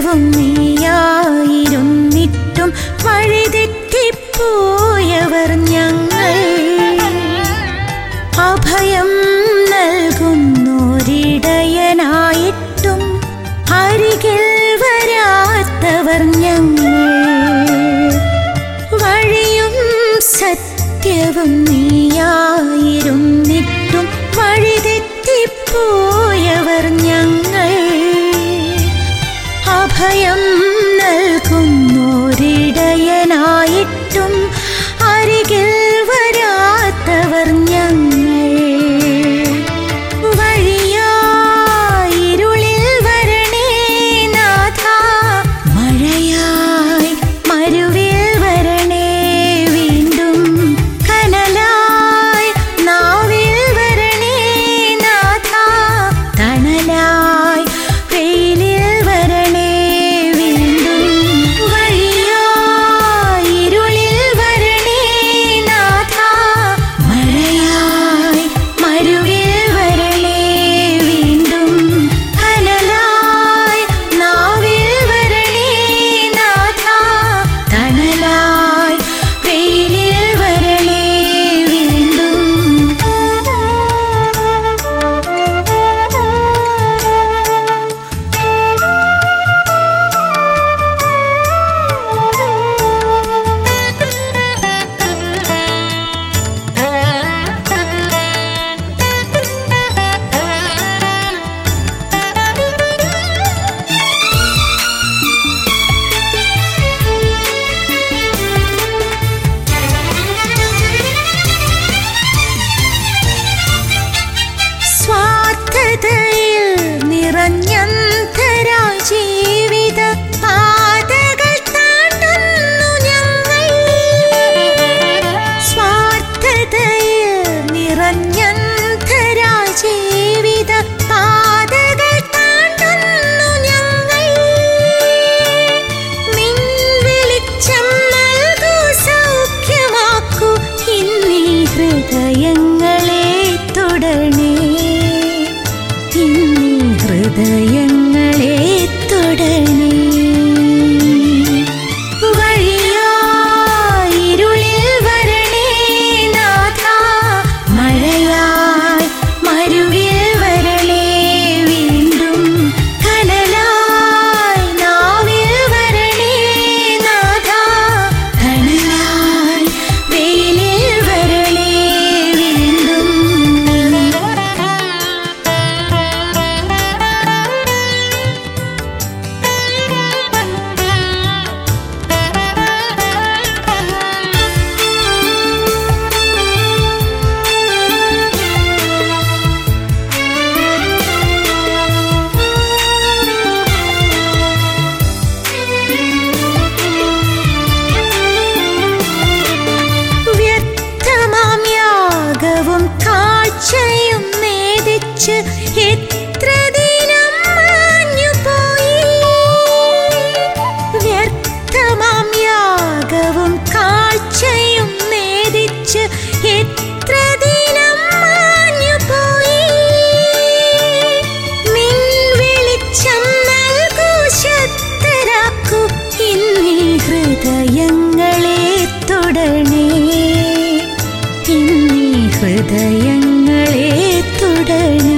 സത്യവും നീയായിരുന്നിട്ടും വഴിതെറ്റിപ്പോയവർ ഞങ്ങൾ അഭയം നൽകുന്നൊരിടയനായിട്ടും അരികിൽ വരാത്തവർ ഞങ്ങൾ വഴിയും സത്യവും നീയായിരുന്നിട്ടും വഴിതെറ്റിപ്പോയവർ ഞങ്ങൾ അഭയം നൽകുന്നൊരിടയനായിട്ടും അരികിൽ വരാത്തവർ ഞങ്ങൾ വഴിയായിരുളിൽ വരണേ നാഥ മഴയായി മരുവിൽ വരണേ വീണ്ടും കനലായി നാവിൽ വരണേ നാഥ തണലായി വെയിലിൽ വരണേ വീണ്ടും വഴിയായിരുളിൽ വരണേ നാഥ മഴയായി മരുവിൽ വരണേ വീണ്ടും കനലായി നാവിൽ വരണേ നാഥ തണലായി വെയിലിൽ വരണേ സ്വാർത്ഥതയിൽ നിറഞ്ഞന്തരാ ജീവിത പാതകൾ താണ്ടുന്നു ഞങ്ങൾ സ്വാർത്ഥതയിൽ നിറഞ്ഞന്തരാ ജീവിത പാതകൾ താണ്ടുന്നു ഞങ്ങൾ നിൻ വെളിച്ചം നൽകൂ സൗഖ്യമാക്കൂ ഇന്നീ ഹൃദയങ്ങളെ തുടരണേ ഇന്നീ ഹൃദയങ്ങളെ തുടരണേ വഴിയായിരുളിൽ വരണേ നാഥ മഴയായി മരുവിൽ വരണേ വീണ്ടും കനലായി നാവിൽ വരണേ നാഥ കനലായി വെയിലിൽ വരണേ വീണ്ടും വ്യർത്ഥമാം യാഗവും കാഴ്ചയും നേദിച്ച് എത്ര ദിനം മാഞ്ഞുപോയി വ്യർത്ഥമാം യാഗവും കാഴ്ചയും നേദിച്ച് എത്ര ദിനം മാഞ്ഞുപോയി നിൻ വെളിച്ചം നൽകൂ ശക്തരാക്കൂ ഇന്നീ ഹൃദയങ്ങളെ തുടരണേ ഇന്നീ ഹൃദയങ്ങളെ തുടരണേ